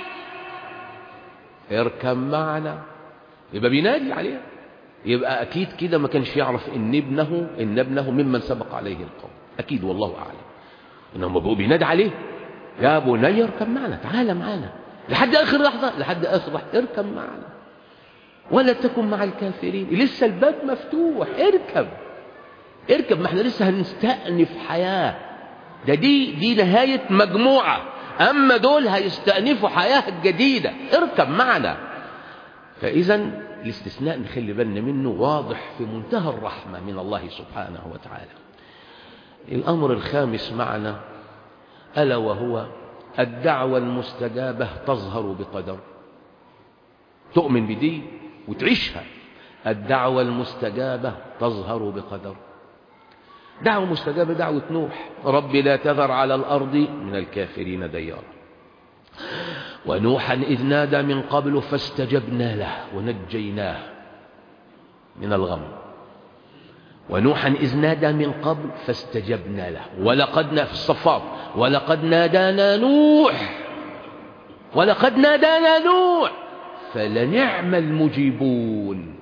اركب معنا يبقى بينادي عليها يبقى اكيد كده ما كانش يعرف ان ابنه ان ابنه ممن سبق عليه القول اكيد والله اعلم انهم بقوا بينادي عليه يا بني اركب معنا تعالى معنا لحد اخر لحظه لحد اخر لحظه اركب معنا ولا تكن مع الكافرين لسه الباب مفتوح اركب اركب ما احنا لسه هنستأنف حياة ده دي دي نهاية مجموعة أما دول هيستأنفوا حياة جديدة اركب معنا فإذا الاستثناء نخلي بالنا منه واضح في منتهى الرحمة من الله سبحانه وتعالى الأمر الخامس معنا ألا وهو الدعوة المستجابة تظهر بقدر تؤمن بدي وتعيشها الدعوة المستجابة تظهر بقدر دعوة مستجابة دعوة نوح رب لا تذر على الأرض من الكافرين ديارا ونوحا إذ نادى من قبل فاستجبنا له ونجيناه من الغم ونوحا إذ نادى من قبل فاستجبنا له ولقد في الصفات ولقد نادانا نوح ولقد نادانا نوح فلنعم المجيبون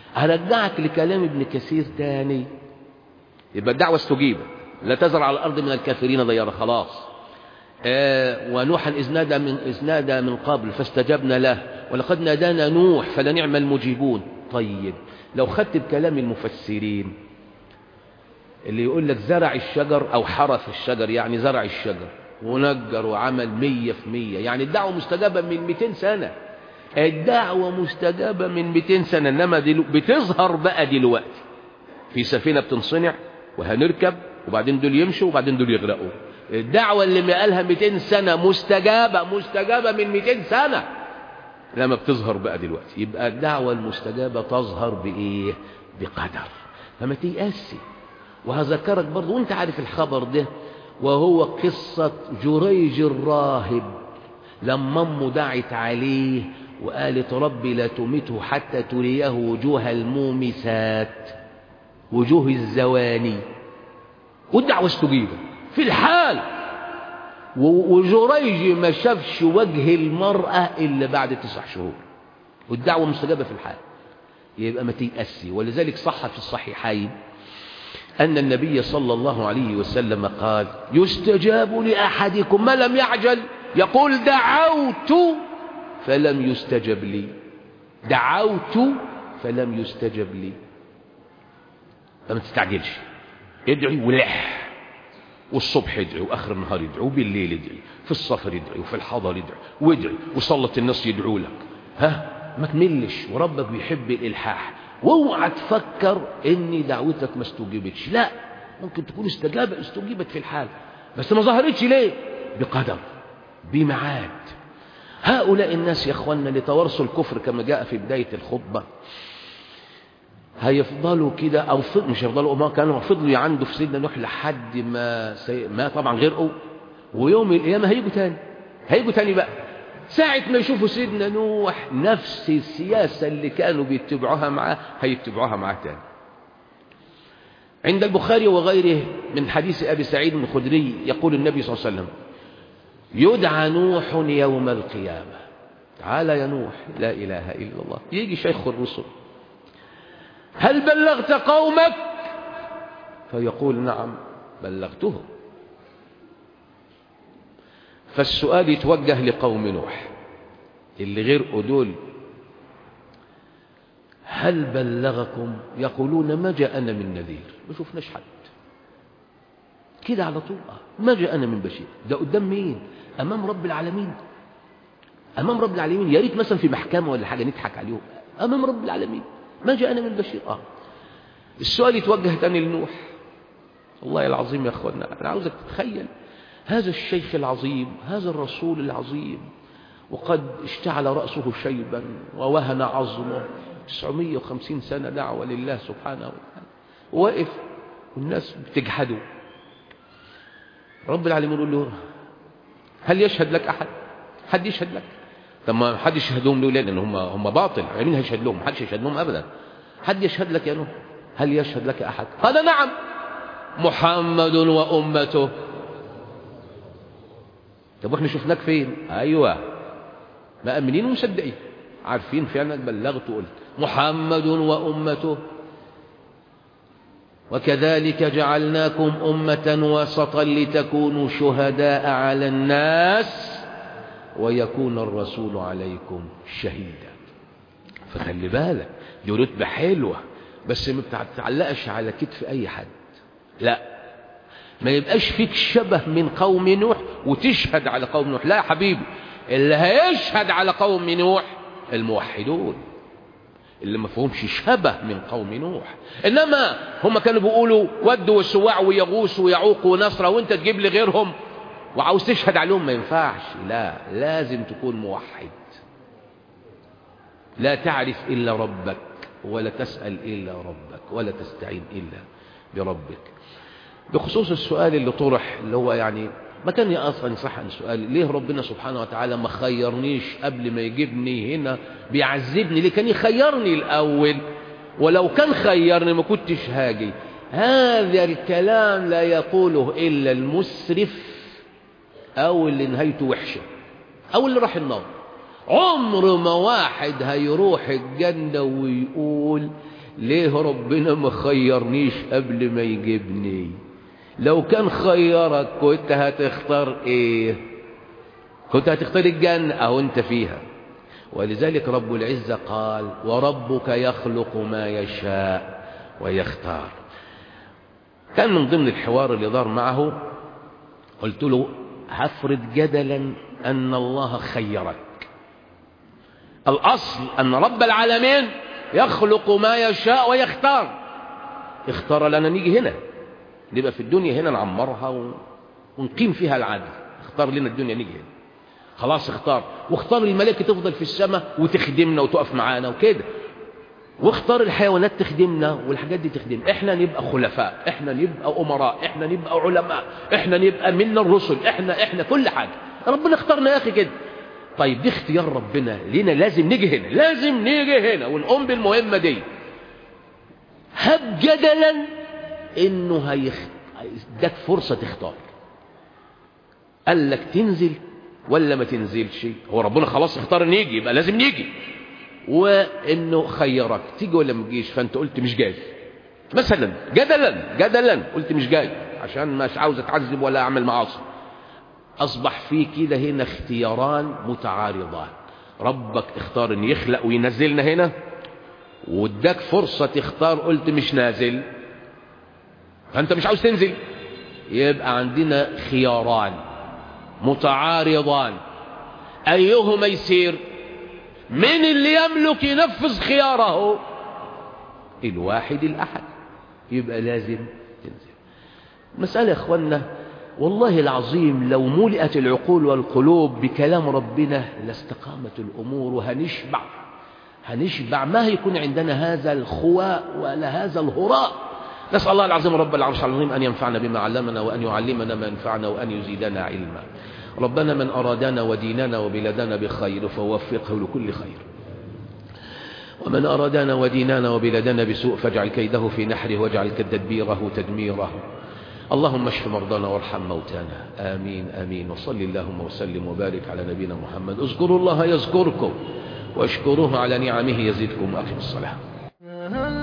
هرجعك لكلام ابن كثير تاني يبقى الدعوة استجيبت لا تزرع على الأرض من الكافرين ديارا خلاص آه ونوحا إذ نادى من, إذ نادى من قبل فاستجبنا له ولقد نادانا نوح فلنعم المجيبون طيب لو خدت بكلام المفسرين اللي يقول لك زرع الشجر أو حرث الشجر يعني زرع الشجر ونجر وعمل مية في مية يعني الدعوة مستجابة من 200 سنة الدعوة مستجابة من 200 سنة إنما دلو بتظهر بقى دلوقتي في سفينة بتنصنع وهنركب وبعدين دول يمشوا وبعدين دول يغرقوا الدعوة اللي بقالها 200 سنة مستجابة مستجابة من 200 سنة لما بتظهر بقى دلوقتي يبقى الدعوة المستجابة تظهر بإيه بقدر فما تيأسي وهذكرك برضه وانت عارف الخبر ده وهو قصة جريج الراهب لما امه دعت عليه وقالت ربي لا تمته حتى تريه وجوه المومسات وجوه الزواني والدعوة استجيبت في الحال وجريج ما شافش وجه المرأة إلا بعد تسع شهور والدعوة مستجابة في الحال يبقى ما تيأسي ولذلك صح في الصحيحين أن النبي صلى الله عليه وسلم قال يستجاب لأحدكم ما لم يعجل يقول دعوت فلم يستجب لي دعوت فلم يستجب لي فما تستعجلش ادعي ولح والصبح ادعي واخر النهار ادعي وبالليل ادعي في السفر ادعي وفي الحضر ادعي وادعي وصلت الناس يدعوا لك ها ما تملش وربك بيحب الالحاح واوعى تفكر ان دعوتك ما استجيبتش لا ممكن تكون استجابت استجيبت في الحال بس ما ظهرتش ليه بقدر بميعاد هؤلاء الناس يا اخواننا لتوارثوا الكفر كما جاء في بدايه الخطبه هيفضلوا كده او فضل مش هيفضلوا ما كانوا فضلوا يعندوا في سيدنا نوح لحد ما سي... ما طبعا غرقوا ويوم القيامه هيجوا تاني هيجوا تاني بقى ساعة ما يشوفوا سيدنا نوح نفس السياسة اللي كانوا بيتبعوها معاه هيتبعوها معاه تاني عند البخاري وغيره من حديث أبي سعيد الخدري يقول النبي صلى الله عليه وسلم يدعى نوح يوم القيامة تعال يا نوح لا إله إلا الله يجي شيخ الرسل هل بلغت قومك فيقول نعم بلغتهم فالسؤال يتوجه لقوم نوح اللي غير دول هل بلغكم يقولون ما جاءنا من نذير ما شفناش حد كده على طول ما جاءنا من بشير ده قدام مين امام رب العالمين امام رب العالمين يا ريت مثلا في محكمه ولا حاجه نضحك عليهم امام رب العالمين ما جاءنا من بشير اه السؤال يتوجه تاني لنوح والله العظيم يا اخوانا انا عاوزك تتخيل هذا الشيخ العظيم هذا الرسول العظيم وقد اشتعل رأسه شيبا ووهن عظمه 950 سنة دعوة لله سبحانه وتعالى واقف والناس بتجحده رب العالمين يقول له هل يشهد لك أحد حد يشهد لك طب ما حد يشهد لهم ليه لأن هم هم باطل مين هيشهد لهم حد يشهد لهم أبدا حد يشهد لك يا نوح هل يشهد لك أحد قال نعم محمد وأمته طب واحنا شفناك فين ايوه مأمنين ومصدقين عارفين فعلا بلغت وقلت محمد وأمته وكذلك جعلناكم أمة وسطا لتكونوا شهداء على الناس ويكون الرسول عليكم شهيدا فخلي بالك دي رتبة حلوة بس ما بتتعلقش على كتف أي حد لا ما يبقاش فيك شبه من قوم نوح وتشهد على قوم نوح لا يا حبيبي اللي هيشهد على قوم نوح الموحدون اللي ما فيهمش شبه من قوم نوح انما هم كانوا بيقولوا ودوا وسواع ويغوص ويعوق ونصر وانت تجيب لي غيرهم وعاوز تشهد عليهم ما ينفعش لا لازم تكون موحد لا تعرف الا ربك ولا تسال الا ربك ولا تستعين الا بربك بخصوص السؤال اللي طرح اللي هو يعني ما كان اصلا يصح عن سؤال ليه ربنا سبحانه وتعالى ما خيرنيش قبل ما يجيبني هنا بيعذبني ليه كان يخيرني الاول ولو كان خيرني ما كنتش هاجي هذا الكلام لا يقوله الا المسرف او اللي نهايته وحشه او اللي راح النار عمر ما واحد هيروح الجنه ويقول ليه ربنا ما خيرنيش قبل ما يجيبني لو كان خيرك كنت هتختار ايه كنت هتختار الجنة اهو انت فيها ولذلك رب العزة قال وربك يخلق ما يشاء ويختار كان من ضمن الحوار اللي دار معه قلت له هفرض جدلا أن الله خيرك الأصل أن رب العالمين يخلق ما يشاء ويختار اختار لنا نيجي هنا نبقى في الدنيا هنا نعمرها ونقيم فيها العدل اختار لنا الدنيا نيجي هنا خلاص اختار واختار الملائكة تفضل في السماء وتخدمنا وتقف معانا وكده واختار الحيوانات تخدمنا والحاجات دي تخدمنا احنا نبقى خلفاء احنا نبقى امراء احنا نبقى علماء احنا نبقى منا الرسل احنا احنا كل حاجة ربنا اختارنا يا اخي كده طيب دي اختيار ربنا لينا لازم نيجي هنا لازم نيجي هنا ونقوم بالمهمة دي هب جدلا انه هيدك فرصة تختار قال لك تنزل ولا ما تنزلش هو ربنا خلاص اختار ان يجي يبقى لازم نيجي وانه خيرك تيجي ولا ما تجيش فانت قلت مش جاي مثلا جدلا جدلا قلت مش جاي عشان مش عاوز اتعذب ولا اعمل معاصي اصبح في كده هنا اختياران متعارضان ربك اختار ان يخلق وينزلنا هنا واداك فرصة تختار قلت مش نازل فانت مش عاوز تنزل يبقى عندنا خياران متعارضان ايهما يسير من اللي يملك ينفذ خياره الواحد الأحد يبقى لازم تنزل مسألة يا أخوانا والله العظيم لو ملئت العقول والقلوب بكلام ربنا لاستقامت الأمور وهنشبع هنشبع ما هيكون عندنا هذا الخواء ولا هذا الهراء نسأل الله العظيم رب العرش العظيم أن ينفعنا بما علمنا وأن يعلمنا ما ينفعنا وأن يزيدنا علما ربنا من أرادنا وديننا وبلادنا بخير فوفقه لكل خير ومن أرادنا وديننا وبلادنا بسوء فاجعل كيده في نحره واجعل تدبيره تدميره اللهم اشف مرضانا وارحم موتانا آمين آمين وصل اللهم وسلم وبارك على نبينا محمد اذكروا الله يذكركم واشكروه على نعمه يزدكم أقم الصلاة